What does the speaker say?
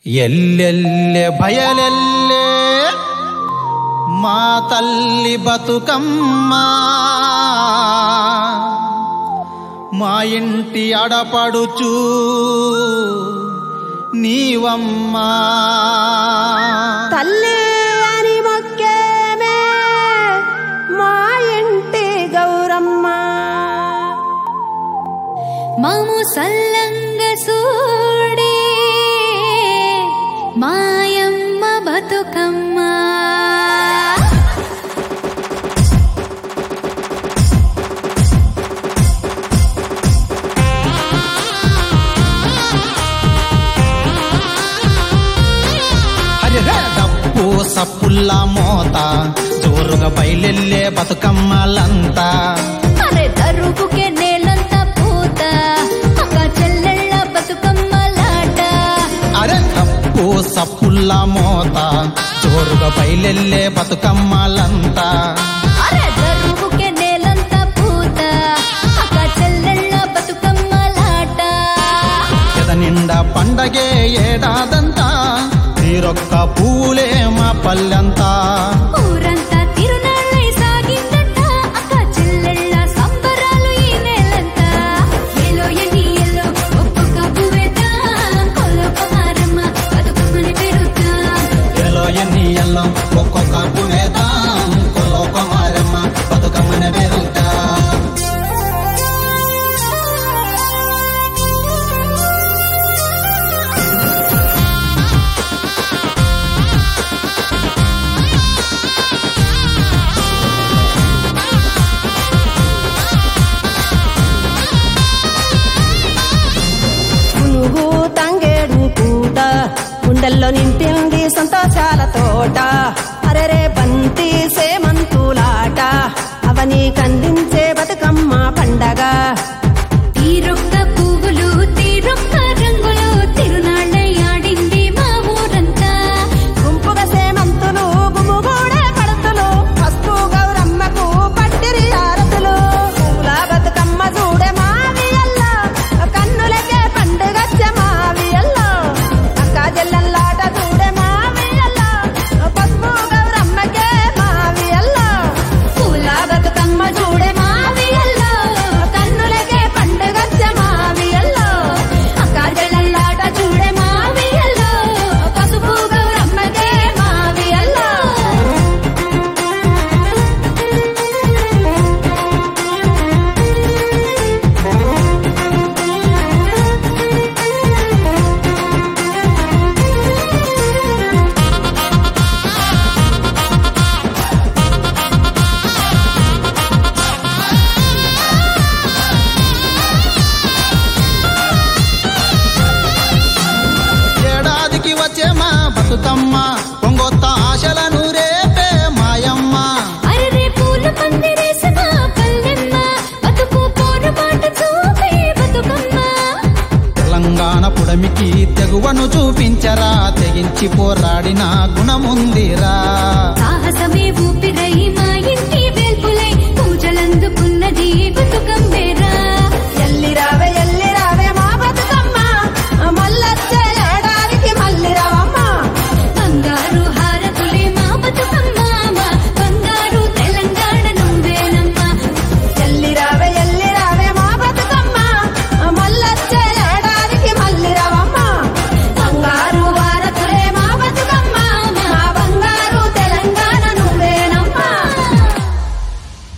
ఎల్లెల్లె భయలెల్లే మా తల్లి బతుకమ్మ మా ఇంటి అడపడుచు నీవమ్మా తల్లి అని మొక్కేమే మా ఇంటి గౌరమ్మ మాము సల్లంగ సూడే మాయమ్మ బతుకమ్మ అరెరే డప్పు సప్పుల్లా మోత జోరుగా బయలెల్లే బతుకమ్మలంతా అరే దరువుకే నేలంతా పూత అక్క చెల్లెళ్ళ బతుకమ్మలాట అరే డప్పు సప్పుల్లా మోత జోరుగా బయలెల్లే బతుకమ్మలంతా అరే దరువుకే నేలంతా పూత అక్క చెల్లెళ్ళ బతుకమ్మలాట ఎద నిండా పండగే ఏడాదంతా తీరొక్క పూలే మా పల్లెంతా ఊరంతా తిరునాళ్ళై సాగిందంట అక్క చెల్లెళ్ళ సంబరాలు ఈ నేలంతా ఎలో ఎని ఎలో ఒక్కొక్క పువ్వేద్దాం కొలొక మారమ్మ బతుకమ్మని పెడుతాం ఎలో ఎన్ని ఎల్లో ఒక్కొక్క పువేదాం కొలొక మారమ్మ బతుకమ్మన పెరుగుతా పునుగు తంగేడు పూట గుండెల్లో నింపింది సంతోషాల తోట అరెరే బంతి సేమంతులాట అవని కందించే బతుకమ్మ పండగ తీరొక్క పువ్వులు తీరొక్క రంగులు తిరునాళ్ళై ఆడింది మా ఊరంతా గుంపుగా సేమంతులు గుమ్ముగూడే పడతులు పసుపు గౌరమ్మకు పట్టిరి ఆరతులు పూల బతుకమ్మ చూడే మావి అల్ల కన్నులకే పండుగచ్చ మావి అల్ల అక్క జల్లల్లాట చూడే మావి అల్ల పసుపు గౌరమ్మకే మావి అల్ల పూల బతుకమ్మ చూడే మావి అల్ల కన్నులకే పండుగచ్చ మావి అల్ల అక్క జల్లల్లాట చూడే మావి అల్ల పసుపు గౌరమ్మకే మావి అల్ల ఏడాదికి వచ్చే మా బతుకమ్మ పొంగొత్త ఆశలను రేపే మాయమ్మ అరరే పూల పందిరేసి మా పల్లెమ్మ బతుకు పోరుబాట చూపే బతుకమ్మ తెలంగాణ పుడమికి తెగువను చూపించరా తెగించి పోరాడిన గుణముందిరా సాహసమే ఊపిరై మా ఇంటి వేల్పులై పూజలందుకున్నది బతుకమ్మేరా ఎల్లిరా